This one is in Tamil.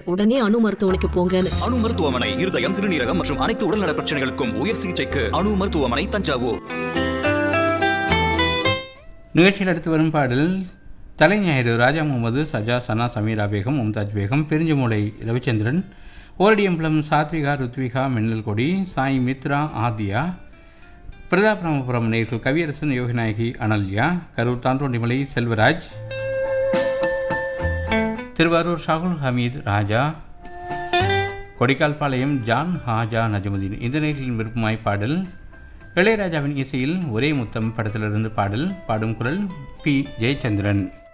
உடனே அணு மருத்துவமனைக்கு போங்கன்னு அணு மருத்துவமனை இருதயம் சிறுநீரகம் மற்றும் அனைத்து உடல்நல பிரச்சனைகளுக்கும் உயர் சிகிச்சைக்கு அணு மருத்துவமனை தஞ்சாவூர் நிகழ்ச்சியில் அடுத்து வரும் பாடல் தலைஞாயிறு ராஜா முகமது சஜா சனா சமீரா பேகம் மும்தாஜ் பேகம் பெருஞ்சமூலை ரவிச்சந்திரன் ஓரடியம்பலம் சாத்விகா ருத்விகா மின்னல் கொடி சாய் மித்ரா ஆதியா பிரதாபராமபுரம் நேர்கள் கவியரசன் யோகிநாயகி அனல்யா கரூர் தாண்டோண்டிமலை செல்வராஜ் திருவாரூர் ஷாகுல் ஹமீத் ராஜா கொடிக்கால்பாளையம் ஜான் ஹாஜா நஜமுதீன் இந்த நேரின் விருப்பமாய் பாடல் இளையராஜாவின் இசையில் ஒரே முத்தம் படத்திலிருந்து பாடல் பாடும் குரல் பி ஜெயச்சந்திரன்